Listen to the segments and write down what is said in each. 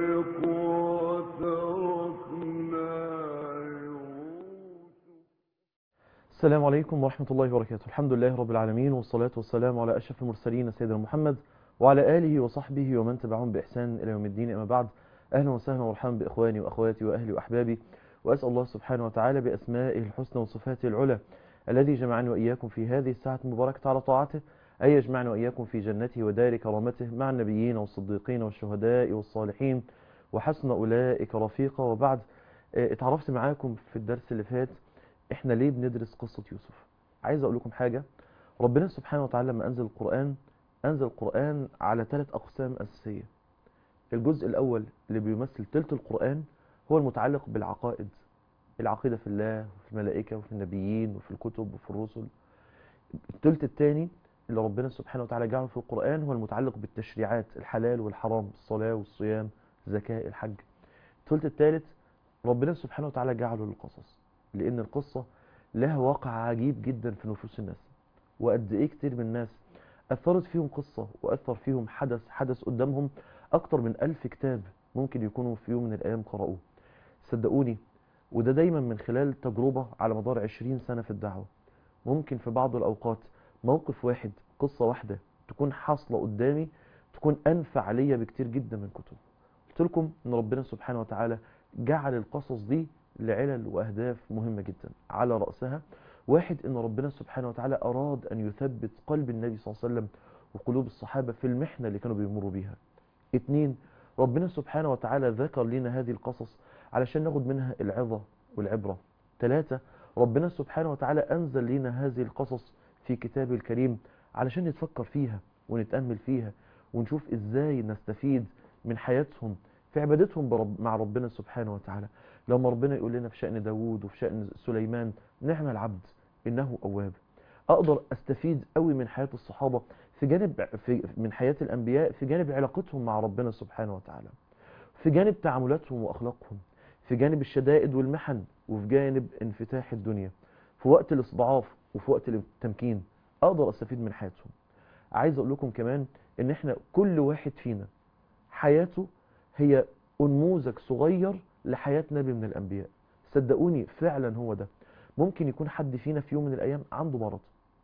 السلام عليكم ورحمة الله وبركاته الحمد لله رب العالمين والصلاة والسلام على أشرف المرسلين سيدنا محمد وعلى آله وصحبه ومن تبعهم بإحسان إلى يوم الدين أما بعد أهلا وسهلا ومرحبا بإخواني وأخواتي وأهلي وأحبابي وأسأل الله سبحانه وتعالى بأسمائه الحسنى وصفاته العلى الذي جمعني وإياكم في هذه الساعة المباركة على طاعته أن يجمعنا وإياكم في جنته ودار كرامته مع النبيين والصديقين والشهداء والصالحين وحسن أولئك رفيقا وبعد اه، اتعرفت معاكم في الدرس اللي فات احنا ليه بندرس قصة يوسف عايز اقول لكم حاجة ربنا سبحانه وتعالى لما انزل القرآن انزل القرآن على ثلاث اقسام اساسية الجزء الاول اللي بيمثل تلت القرآن هو المتعلق بالعقائد العقيدة في الله وفي الملائكة وفي النبيين وفي الكتب وفي الرسل التلت الثاني اللي ربنا سبحانه وتعالى جعله في القرآن هو المتعلق بالتشريعات الحلال والحرام الصلاة والصيام الزكاة الحج التلت الثالث ربنا سبحانه وتعالى جعله للقصص لأن القصة لها واقع عجيب جدا في نفوس الناس وقد إيه كتير من الناس أثرت فيهم قصة وأثر فيهم حدث حدث قدامهم أكتر من ألف كتاب ممكن يكونوا في يوم من الأيام قرأوه صدقوني وده دايما من خلال تجربة على مدار عشرين سنة في الدعوة ممكن في بعض الأوقات موقف واحد قصة واحدة تكون حاصلة قدامي تكون أنفع ليا بكتير جدا من كتب قلت لكم أن ربنا سبحانه وتعالى جعل القصص دي لعلل وأهداف مهمة جدا على رأسها واحد أن ربنا سبحانه وتعالى أراد أن يثبت قلب النبي صلى الله عليه وسلم وقلوب الصحابة في المحنة اللي كانوا بيمروا بيها اتنين ربنا سبحانه وتعالى ذكر لنا هذه القصص علشان ناخد منها العظة والعبرة ثلاثة ربنا سبحانه وتعالى أنزل لنا هذه القصص في كتابه الكريم علشان نتفكر فيها ونتأمل فيها ونشوف إزاي نستفيد من حياتهم في عبادتهم برب مع ربنا سبحانه وتعالى لما ربنا يقول لنا في شأن داوود وفي شأن سليمان نعم العبد إنه أواب أقدر أستفيد قوي من حياة الصحابة في جانب في من حياة الأنبياء في جانب علاقتهم مع ربنا سبحانه وتعالى في جانب تعاملاتهم وأخلاقهم في جانب الشدائد والمحن وفي جانب انفتاح الدنيا في وقت الاستضعاف وفي وقت التمكين أقدر أستفيد من حياتهم عايز أقول لكم كمان إن إحنا كل واحد فينا حياته هي أنموذج صغير لحياة نبي من الأنبياء صدقوني فعلا هو ده ممكن يكون حد فينا في يوم من الأيام عنده مرض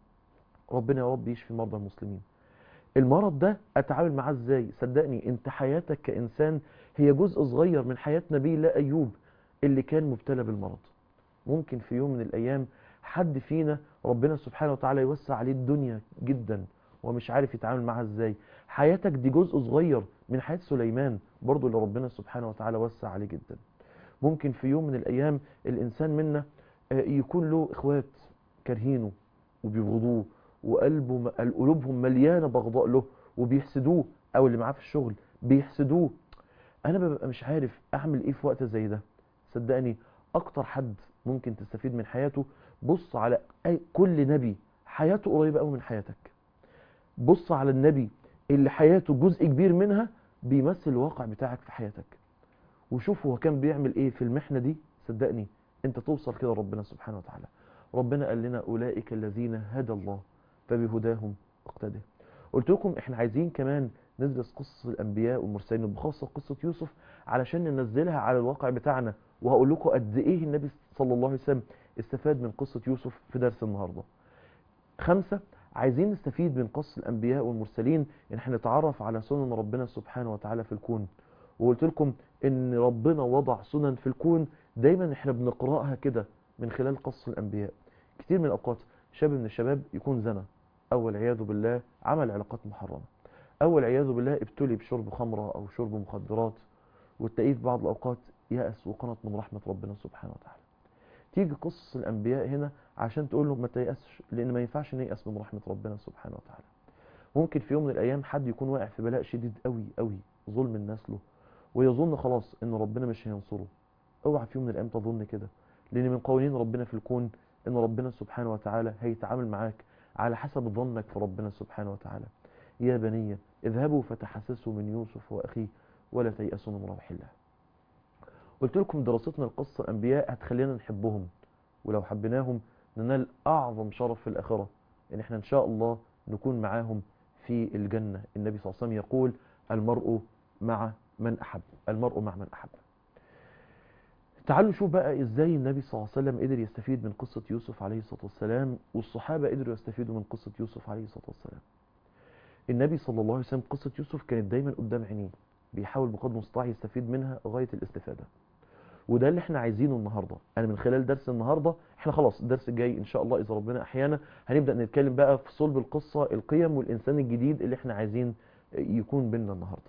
ربنا يا رب يشفي مرضى المسلمين المرض ده أتعامل معاه إزاي صدقني أنت حياتك كإنسان هي جزء صغير من حياة نبي الله أيوب اللي كان مبتلى بالمرض ممكن في يوم من الأيام حد فينا ربنا سبحانه وتعالى يوسع عليه الدنيا جدا ومش عارف يتعامل معاها ازاي حياتك دي جزء صغير من حياة سليمان برضو اللي ربنا سبحانه وتعالى وسع عليه جدا ممكن في يوم من الأيام الإنسان منا يكون له إخوات كارهينه وبيبغضوه وقلبه قلوبهم مليانة بغضاء له وبيحسدوه أو اللي معاه في الشغل بيحسدوه أنا ببقى مش عارف أعمل إيه في وقت زي ده صدقني أكتر حد ممكن تستفيد من حياته بص على أي كل نبي حياته قريبة قوي من حياتك بص على النبي اللي حياته جزء كبير منها بيمثل الواقع بتاعك في حياتك وشوف هو كان بيعمل ايه في المحنة دي صدقني انت توصل كده ربنا سبحانه وتعالى ربنا قال لنا أولئك الذين هدى الله فبهداهم اقتده قلت لكم احنا عايزين كمان ندرس قصة الأنبياء والمرسلين وبخاصة قصة يوسف علشان ننزلها على الواقع بتاعنا وهقول لكم قد ايه النبي صلى الله عليه وسلم استفاد من قصة يوسف في درس النهاردة خمسة عايزين نستفيد من قصة الأنبياء والمرسلين إن احنا نتعرف على سنن ربنا سبحانه وتعالى في الكون وقلت لكم إن ربنا وضع سنن في الكون دايما احنا بنقرأها كده من خلال قصة الأنبياء كتير من الأوقات شاب من الشباب يكون زنا أو والعياذ بالله عمل علاقات محرمة أو والعياذ بالله ابتلي بشرب خمرة أو شرب مخدرات وتلاقيه في بعض الأوقات يأس وقنط من رحمة ربنا سبحانه وتعالى تيجي قصص الأنبياء هنا عشان تقول له ما تيأسش لأن ما ينفعش نيأس من رحمة ربنا سبحانه وتعالى ممكن في يوم من الأيام حد يكون واقع في بلاء شديد قوي قوي ظلم الناس له ويظن خلاص إن ربنا مش هينصره اوعى في يوم من الأيام تظن كده لأن من قوانين ربنا في الكون إن ربنا سبحانه وتعالى هيتعامل معاك على حسب ظنك في ربنا سبحانه وتعالى يا بني اذهبوا فتحسسوا من يوسف وأخيه ولا تيأسوا من روح الله قلت لكم دراستنا لقصة الأنبياء هتخلينا نحبهم ولو حبيناهم ننال أعظم شرف في الآخرة إن احنا إن شاء الله نكون معاهم في الجنة النبي صلى الله عليه وسلم يقول المرء مع من أحب المرء مع من أحب تعالوا نشوف بقى ازاي النبي صلى الله عليه وسلم قدر يستفيد من قصة يوسف عليه الصلاة والسلام والصحابة قدروا يستفيدوا من قصة يوسف عليه الصلاة والسلام النبي صلى الله عليه وسلم قصة يوسف كانت دايما قدام عينيه بيحاول بقدر المستطاع يستفيد منها غاية الاستفادة وده اللي احنا عايزينه النهاردة انا من خلال درس النهاردة احنا خلاص الدرس الجاي ان شاء الله اذا ربنا احيانا هنبدأ نتكلم بقى في صلب القصة القيم والانسان الجديد اللي احنا عايزين يكون بينا النهاردة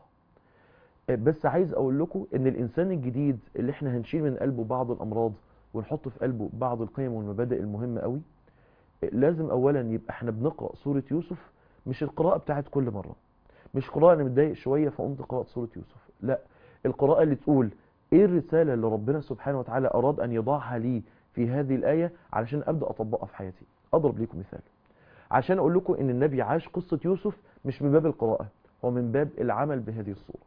بس عايز اقول لكم ان الانسان الجديد اللي احنا هنشيل من قلبه بعض الامراض ونحط في قلبه بعض القيم والمبادئ المهمة قوي لازم اولا يبقى احنا بنقرأ سورة يوسف مش القراءة بتاعت كل مرة مش قراءة انا متضايق شوية فقمت قرأت سورة يوسف لا القراءة اللي تقول ايه الرسالة اللي ربنا سبحانه وتعالى اراد ان يضعها لي في هذه الآية علشان ابدأ اطبقها في حياتي اضرب لكم مثال عشان اقول لكم ان النبي عاش قصة يوسف مش من باب القراءة هو من باب العمل بهذه الصورة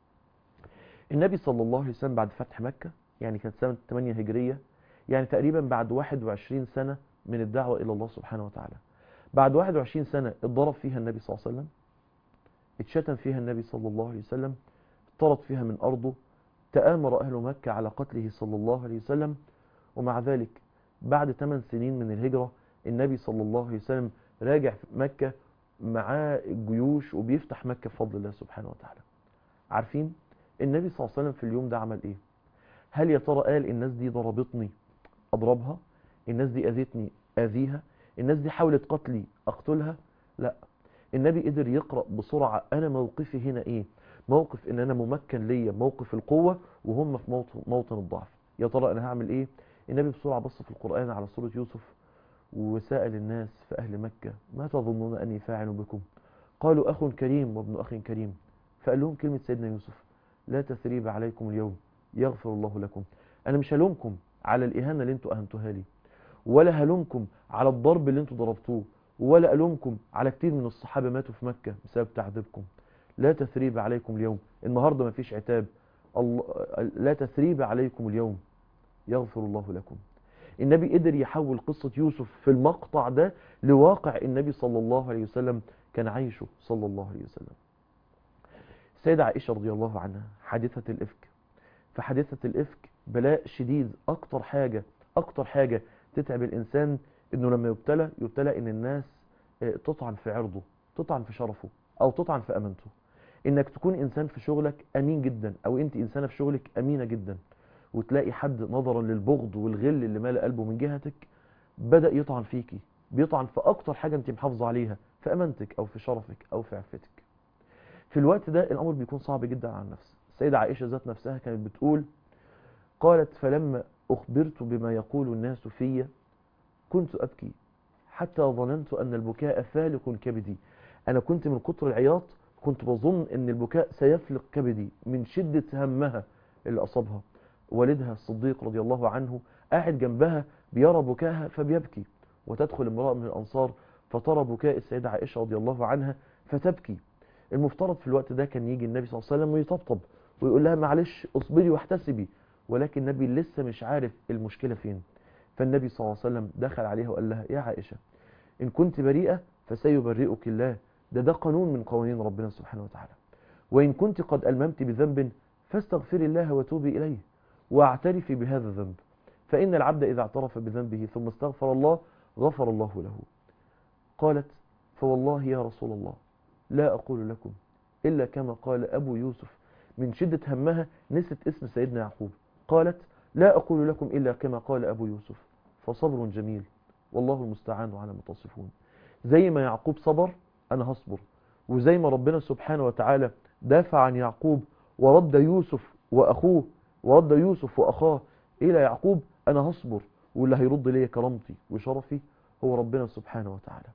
النبي صلى الله عليه وسلم بعد فتح مكة يعني كانت سنة 8 هجرية يعني تقريبا بعد 21 سنة من الدعوة إلى الله سبحانه وتعالى بعد 21 سنة اتضرب فيها النبي صلى الله عليه وسلم اتشتم فيها النبي صلى الله عليه وسلم طرد فيها من أرضه تآمر أهل مكة على قتله صلى الله عليه وسلم ومع ذلك بعد 8 سنين من الهجرة النبي صلى الله عليه وسلم راجع في مكة معاه الجيوش وبيفتح مكة بفضل الله سبحانه وتعالى عارفين النبي صلى الله عليه وسلم في اليوم ده عمل ايه هل يا ترى قال الناس دي ضربتني اضربها الناس دي اذتني اذيها الناس دي حاولت قتلي اقتلها لا النبي قدر يقرأ بسرعة انا موقفي هنا ايه موقف ان انا ممكن ليا موقف القوة وهم في موطن, موطن الضعف يا ترى انا هعمل ايه النبي بسرعة بص في القرآن على سورة يوسف وسأل الناس في اهل مكة ما تظنون اني فاعل بكم قالوا اخ كريم وابن اخ كريم فقال لهم كلمة سيدنا يوسف لا تثريب عليكم اليوم يغفر الله لكم انا مش هلومكم على الاهانة اللي انتوا اهنتوها لي ولا هلومكم على الضرب اللي انتوا ضربتوه ولا الومكم على كتير من الصحابة ماتوا في مكة بسبب تعذيبكم لا تثريب عليكم اليوم النهاردة ما فيش عتاب الله لا تثريب عليكم اليوم يغفر الله لكم النبي قدر يحول قصة يوسف في المقطع ده لواقع النبي صلى الله عليه وسلم كان عايشه صلى الله عليه وسلم سيدة عائشة رضي الله عنها حادثة الإفك فحادثة الإفك بلاء شديد أكتر حاجة أكتر حاجة تتعب الإنسان إنه لما يبتلى يبتلى إن الناس تطعن في عرضه تطعن في شرفه أو تطعن في أمانته إنك تكون إنسان في شغلك أمين جدا أو أنت إنسانة في شغلك أمينة جدا وتلاقي حد نظرا للبغض والغل اللي مال قلبه من جهتك بدأ يطعن فيكي بيطعن في أكتر حاجة أنت محافظة عليها في أمانتك أو في شرفك أو في عفتك في الوقت ده الأمر بيكون صعب جدا على النفس السيدة عائشة ذات نفسها كانت بتقول قالت فلما أخبرت بما يقول الناس في كنت أبكي حتى ظننت أن البكاء فالق كبدي أنا كنت من كتر العياط كنت بظن أن البكاء سيفلق كبدي من شدة همها اللي أصابها والدها الصديق رضي الله عنه قاعد جنبها بيرى بكاها فبيبكي وتدخل امرأة من الأنصار فترى بكاء السيدة عائشة رضي الله عنها فتبكي المفترض في الوقت ده كان يجي النبي صلى الله عليه وسلم ويطبطب ويقول لها معلش اصبري واحتسبي ولكن النبي لسه مش عارف المشكلة فين فالنبي صلى الله عليه وسلم دخل عليها وقال لها يا عائشة إن كنت بريئة فسيبرئك الله ده ده قانون من قوانين ربنا سبحانه وتعالى وإن كنت قد ألممت بذنب فاستغفري الله وتوبي إليه واعترفي بهذا الذنب فإن العبد إذا اعترف بذنبه ثم استغفر الله غفر الله له قالت فوالله يا رسول الله لا أقول لكم إلا كما قال أبو يوسف من شدة همها نسيت اسم سيدنا يعقوب قالت لا أقول لكم إلا كما قال أبو يوسف فصبر جميل والله المستعان على ما تصفون زي ما يعقوب صبر أنا هصبر وزي ما ربنا سبحانه وتعالى دافع عن يعقوب ورد يوسف وأخوه ورد يوسف وأخاه إلى يعقوب أنا هصبر واللي هيرد لي كرامتي وشرفي هو ربنا سبحانه وتعالى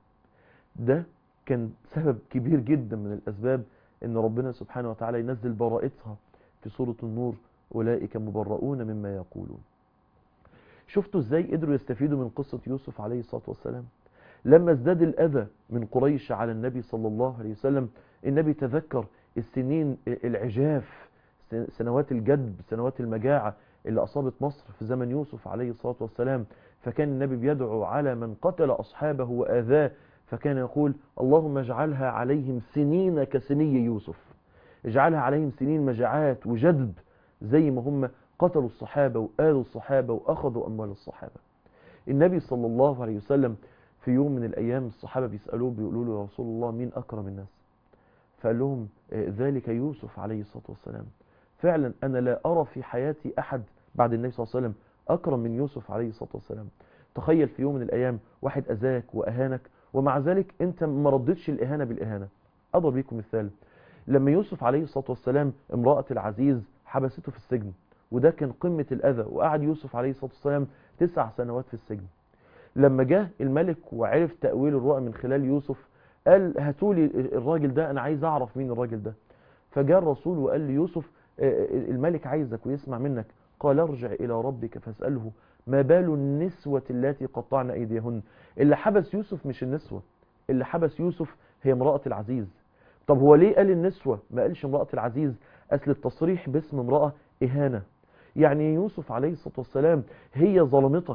ده كان سبب كبير جدا من الأسباب ان ربنا سبحانه وتعالى ينزل براءتها في سورة النور أولئك مبرؤون مما يقولون شفتوا ازاي قدروا يستفيدوا من قصة يوسف عليه الصلاة والسلام لما ازداد الأذى من قريش على النبي صلى الله عليه وسلم النبي تذكر السنين العجاف سنوات الجدب سنوات المجاعة اللي أصابت مصر في زمن يوسف عليه الصلاة والسلام فكان النبي بيدعو على من قتل أصحابه وآذاه فكان يقول اللهم اجعلها عليهم سنين كسني يوسف اجعلها عليهم سنين مجاعات وجدب زي ما هم قتلوا الصحابة وآذوا الصحابة وأخذوا أموال الصحابة النبي صلى الله عليه وسلم في يوم من الأيام الصحابة بيسألوه بيقولوا له يا رسول الله مين أكرم الناس فقال لهم ذلك يوسف عليه الصلاة والسلام فعلا أنا لا أرى في حياتي أحد بعد النبي صلى الله عليه وسلم أكرم من يوسف عليه الصلاة والسلام تخيل في يوم من الأيام واحد أذاك وأهانك ومع ذلك أنت ما ردتش الإهانة بالإهانة أضرب لكم مثال لما يوسف عليه الصلاة والسلام امرأة العزيز حبسته في السجن وده كان قمة الأذى وقعد يوسف عليه الصلاة والسلام تسع سنوات في السجن لما جاء الملك وعرف تأويل الرؤى من خلال يوسف قال هاتولي الراجل ده أنا عايز أعرف مين الراجل ده فجاء الرسول وقال ليوسف الملك عايزك ويسمع منك قال ارجع إلى ربك فاسأله ما بال النسوة التي قطعن أيديهن اللي حبس يوسف مش النسوة اللي حبس يوسف هي امرأة العزيز طب هو ليه قال النسوة ما قالش امرأة العزيز أصل التصريح باسم امرأة إهانة يعني يوسف عليه الصلاة والسلام هي ظلمتك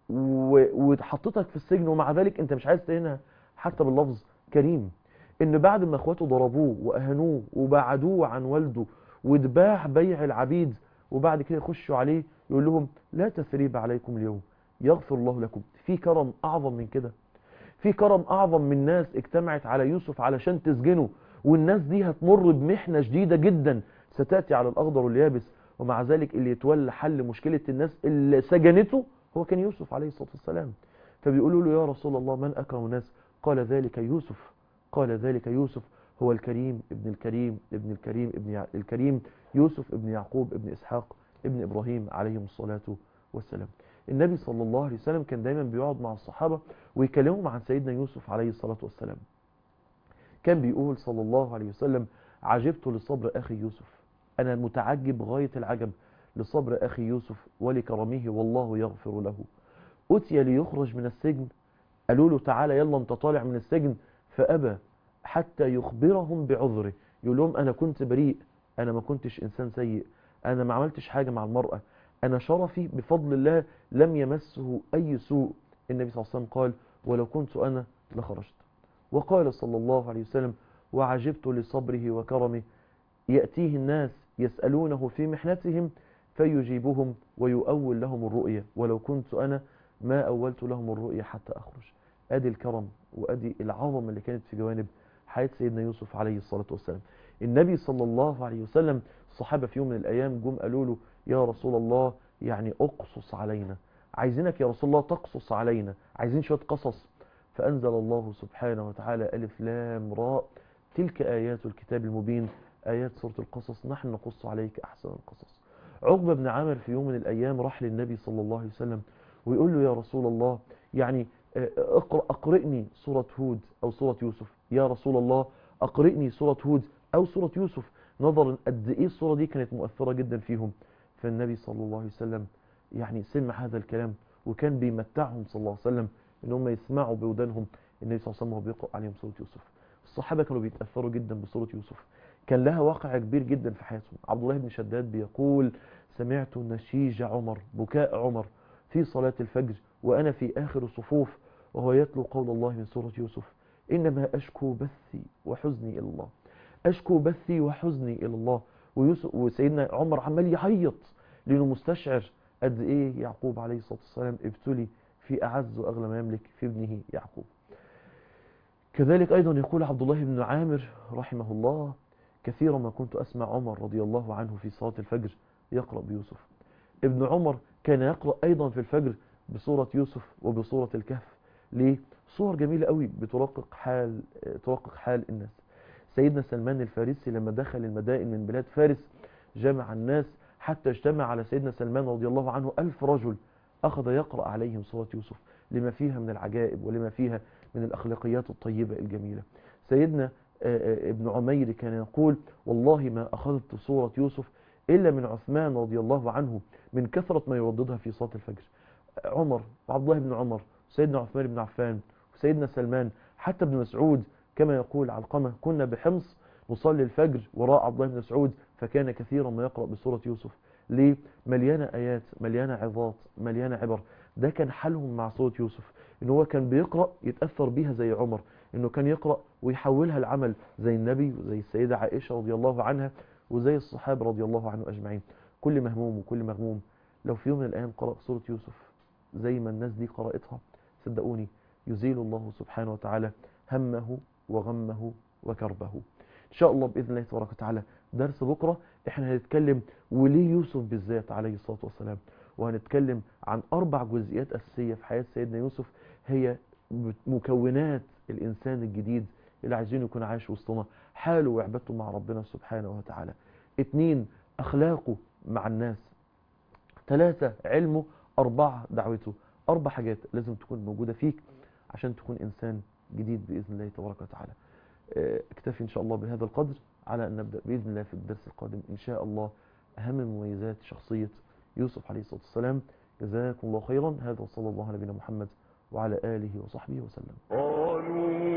وحطتك في السجن ومع ذلك انت مش عايز تهينها حتى باللفظ كريم ان بعد ما اخواته ضربوه واهانوه وبعدوه عن والده واتباع بيع العبيد وبعد كده يخشوا عليه يقول لهم لا تثريب عليكم اليوم يغفر الله لكم في كرم اعظم من كده في كرم اعظم من ناس اجتمعت على يوسف علشان تسجنه والناس دي هتمر بمحنة شديدة جدا ستأتي على الاخضر واليابس ومع ذلك اللي يتولى حل مشكلة الناس اللي سجنته هو كان يوسف عليه الصلاة والسلام فبيقولوا له يا رسول الله من أكرم الناس قال ذلك يوسف قال ذلك يوسف هو الكريم ابن الكريم ابن الكريم ابن الكريم يوسف ابن يعقوب ابن إسحاق ابن إبراهيم عليهم الصلاة والسلام النبي صلى الله عليه وسلم كان دايما بيقعد مع الصحابة ويكلمهم عن سيدنا يوسف عليه الصلاة والسلام كان بيقول صلى الله عليه وسلم عجبت لصبر أخي يوسف أنا متعجب غاية العجب لصبر أخي يوسف ولكرمه والله يغفر له أتي ليخرج من السجن قالوا له تعالى يلا انت طالع من السجن فأبى حتى يخبرهم بعذره يقول لهم أنا كنت بريء أنا ما كنتش إنسان سيء أنا ما عملتش حاجة مع المرأة أنا شرفي بفضل الله لم يمسه أي سوء النبي صلى الله عليه وسلم قال ولو كنت أنا لخرجت وقال صلى الله عليه وسلم وعجبت لصبره وكرمه يأتيه الناس يسألونه في محنتهم فيجيبهم ويؤول لهم الرؤية ولو كنت أنا ما أولت لهم الرؤية حتى أخرج أدي الكرم وأدي العظمة اللي كانت في جوانب حياة سيدنا يوسف عليه الصلاة والسلام النبي صلى الله عليه وسلم الصحابة في يوم من الأيام جم قالوا له يا رسول الله يعني أقصص علينا عايزينك يا رسول الله تقصص علينا عايزين شوية قصص فأنزل الله سبحانه وتعالى ألف لام راء تلك آيات الكتاب المبين آيات سورة القصص نحن نقص عليك أحسن القصص عقبة بن عامر في يوم من الأيام راح للنبي صلى الله عليه وسلم ويقول له يا رسول الله يعني اقرأ أقرئني سورة هود أو سورة يوسف يا رسول الله أقرئني سورة هود أو سورة يوسف نظرا قد إيه السورة دي كانت مؤثرة جدا فيهم فالنبي صلى الله عليه وسلم يعني سمع هذا الكلام وكان بيمتعهم صلى الله عليه وسلم ان هم يسمعوا بودانهم النبي صلى الله عليه وسلم وهو بيقرأ عليهم سورة يوسف الصحابة كانوا بيتأثروا جدا بسورة يوسف كان لها واقع كبير جدا في حياتهم عبد الله بن شداد بيقول سمعت نشيج عمر بكاء عمر في صلاة الفجر وأنا في آخر الصفوف وهو يتلو قول الله من سورة يوسف إنما أشكو بثي وحزني إلى الله أشكو بثي وحزني إلى الله ويوسف وسيدنا عمر عمال يعيط لأنه مستشعر قد إيه يعقوب عليه الصلاة والسلام ابتلي في أعز وأغلى ما يملك في ابنه يعقوب كذلك أيضا يقول عبد الله بن عامر رحمه الله كثيرا ما كنت أسمع عمر رضي الله عنه في صلاة الفجر يقرأ بيوسف ابن عمر كان يقرأ أيضا في الفجر بصورة يوسف وبصورة الكهف ليه؟ صور جميلة قوي بترقق حال ترقق حال الناس سيدنا سلمان الفارسي لما دخل المدائن من بلاد فارس جمع الناس حتى اجتمع على سيدنا سلمان رضي الله عنه ألف رجل أخذ يقرأ عليهم سورة يوسف لما فيها من العجائب ولما فيها من الأخلاقيات الطيبة الجميلة سيدنا ابن عمير كان يقول والله ما أخذت سورة يوسف إلا من عثمان رضي الله عنه من كثرة ما يرددها في صلاة الفجر عمر وعبد الله بن عمر سيدنا عثمان بن عفان وسيدنا سلمان حتى ابن مسعود كما يقول علقمة كنا بحمص نصلي الفجر وراء عبد الله بن مسعود فكان كثيرا ما يقرأ بسورة يوسف ليه؟ مليانة آيات مليانة عظات مليانة عبر ده كان حالهم مع سورة يوسف ان هو كان بيقرأ يتأثر بيها زي عمر انه كان يقرأ ويحولها العمل زي النبي وزي السيدة عائشة رضي الله عنها وزي الصحابة رضي الله عنهم أجمعين كل مهموم وكل مغموم لو في يوم من الأيام قرأ سورة يوسف زي ما الناس دي قرأتها صدقوني يزيل الله سبحانه وتعالى همه وغمه وكربه إن شاء الله بإذن الله تبارك وتعالى درس بكرة احنا هنتكلم وليه يوسف بالذات عليه الصلاة والسلام وهنتكلم عن أربع جزئيات أساسية في حياة سيدنا يوسف هي مكونات الإنسان الجديد اللي عايزين يكون عايش وسطنا حاله وعبادته مع ربنا سبحانه وتعالى اتنين أخلاقه مع الناس ثلاثة علمه أربعة دعوته أربع حاجات لازم تكون موجودة فيك عشان تكون إنسان جديد بإذن الله تبارك وتعالى اكتفي إن شاء الله بهذا القدر على أن نبدأ بإذن الله في الدرس القادم إن شاء الله أهم مميزات شخصية يوسف عليه الصلاة والسلام جزاكم الله خيرا هذا وصلى الله على نبينا محمد وعلى آله وصحبه وسلم قالوا